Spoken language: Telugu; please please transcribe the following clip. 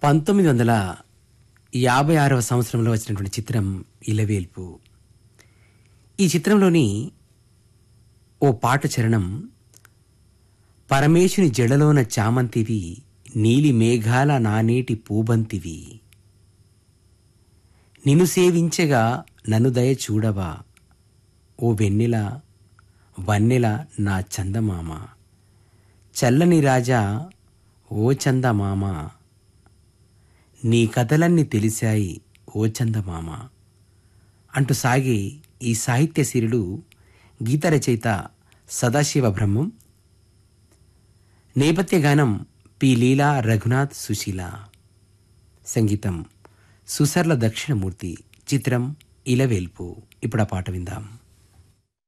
పంతొమ్మిది వందల యాభై ఆరవ సంవత్సరంలో వచ్చినటువంటి చిత్రం ఇలవేల్పు ఈ చిత్రంలోని ఓ పాట చరణం పరమేశుని జడలోన చామంతివి నీలి మేఘాల నానేటి పూబంతివి నిన్ను సేవించగా నన్ను దయ చూడవా ఓ వెన్నెల వన్నెల నా చందమామ చల్లని రాజా ఓ చందమామ నీ కథలన్నీ తెలిసాయి ఓ చందమామ అంటూ సాగే ఈ సాహిత్య సిరులు గీత రచయిత సదాశివ బ్రహ్మం నేపథ్య గానం పి లీలా రఘునాథ్ సుశీల సంగీతం సుసర్ల దక్షిణమూర్తి చిత్రం ఇలవేల్పు ఇప్పుడు ఆ పాట విందాం